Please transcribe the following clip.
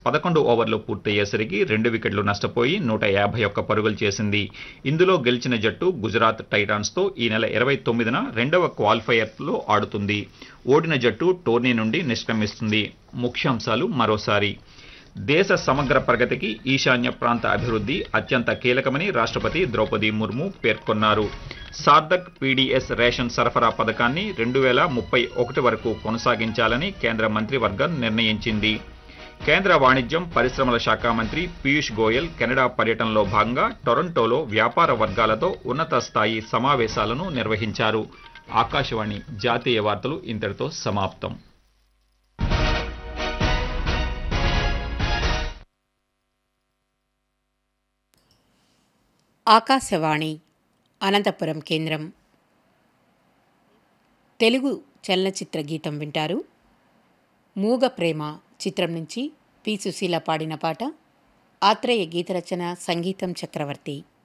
పదకొండు ఓవర్లు పూర్తయ్యేసరికి రెండు వికెట్లు నష్టపోయి నూట యాభై ఒక్క పరుగులు చేసింది ఇందులో గెలిచిన జట్టు గుజరాత్ టైటాన్స్తో ఈ నెల ఇరవై తొమ్మిదిన రెండవ క్వాలిఫైయర్లో ఆడుతుంది ఓడిన జట్టు టోర్నీ నుండి నిష్క్రమిస్తుంది ముఖ్యాంశాలు మరోసారి దేశ సమగ్ర ప్రగతికి ఈశాన్య ప్రాంత అభివృద్ధి అత్యంత కీలకమని రాష్ట్రపతి ద్రౌపది ముర్ము పేర్కొన్నారు సార్దక్ పీడీఎస్ రేషన్ సరఫరా పథకాన్ని రెండు వేల ముప్పై ఒకటి వరకు కొనసాగించాలని కేంద్ర మంత్రివర్గం నిర్ణయించింది కేంద్ర వాణిజ్యం పరిశ్రమల శాఖ మంత్రి పీయూష్ గోయల్ కెనడా పర్యటనలో భాగంగా టొరంటోలో వ్యాపార వర్గాలతో ఉన్నత స్థాయి సమావేశాలను నిర్వహించారు ఆకాశవాణి జాతీయ వార్తలు ఇంతటితో సమాప్తం ఆకాశవాణి అనంతపురం కేంద్రం తెలుగు చలనచిత్ర గీతం వింటారు మూగ ప్రేమ చిత్రం నుంచి పి సుశీల పాడిన పాట ఆత్రేయ గీతరచన సంగీతం చక్రవర్తి